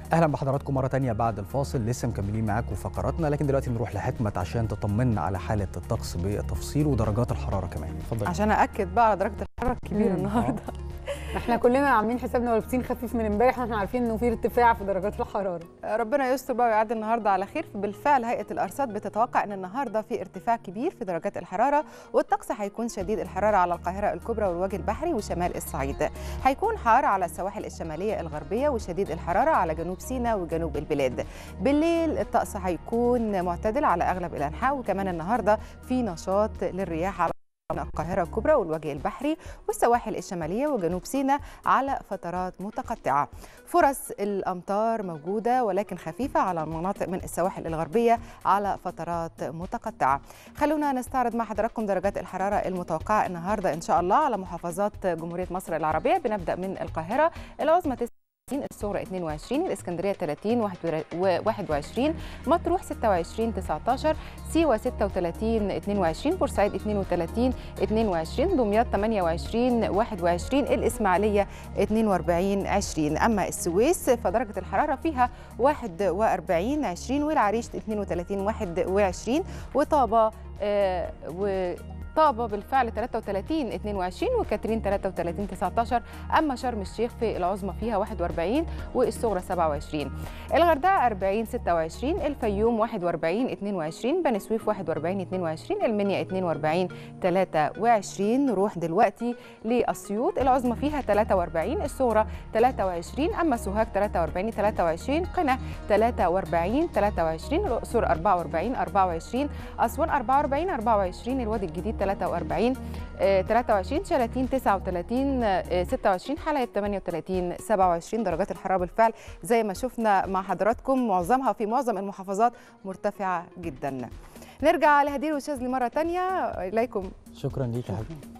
اهلا بحضراتكم مره تانية بعد الفاصل لسه مكملين معاكم فقراتنا لكن دلوقتي نروح لحكمه عشان تطمنا على حاله الطقس بالتفصيل ودرجات الحراره كمان اتفضل عشان ااكد بقى على درجه الحراره الكبيره مم. النهارده احنا كلنا عاملين حسابنا ولابسين خفيف من امبارح واحنا عارفين انه في ارتفاع في درجات الحراره ربنا يستر بقى ويعدي النهارده على خير بالفعل هيئه الارصاد بتتوقع ان النهارده في ارتفاع كبير في درجات الحراره والطقس هيكون شديد الحراره على القاهره الكبرى والوجه البحري وشمال الصعيد هيكون حار على السواحل الشماليه الغربيه وشديد الحراره على جنوب سيناء وجنوب البلاد بالليل الطقس هيكون معتدل على اغلب الانحاء وكمان النهارده في نشاط للرياح على القاهرة الكبرى والوجه البحري والسواحل الشمالية وجنوب سيناء على فترات متقطعة فرص الأمطار موجودة ولكن خفيفة على مناطق من السواحل الغربية على فترات متقطعة خلونا نستعرض مع حضراتكم درجات الحرارة المتوقعة النهاردة إن شاء الله على محافظات جمهورية مصر العربية بنبدأ من القاهرة العظمى 30 الصغرى 22 الإسكندرية 30 21 مطروح 26 19 سيوة 36 22 بورسعيد 32 22 دمياط 28 21 الإسماعيلية 42 20 أما السويس فدرجة الحرارة فيها 41 20 والعريش 32 21 وطابة آه و طابة بالفعل 33 22 وكاترين 33 19 أما شرم الشيخ في العظمى فيها 41 والصغرى 27 الغردقة 40 26 الفيوم 41 22 بني سويف 41 22 المنيا 42 23 نروح دلوقتي لأسيوط العظمى فيها 43 الصغرى 23 أما سوهاج 43 23 قنا 43 23 الأقصر 44 24 أسوان 44 24 الوادي الجديد 43 آه، 23 شلاتين 39 آه، 26 حلايب 38 27 درجات الحراره بالفعل زي ما شفنا مع حضراتكم معظمها في معظم المحافظات مرتفعه جدا نرجع لهدير وشاذلي مره تانية اليكم شكرا ليك يا حبيبي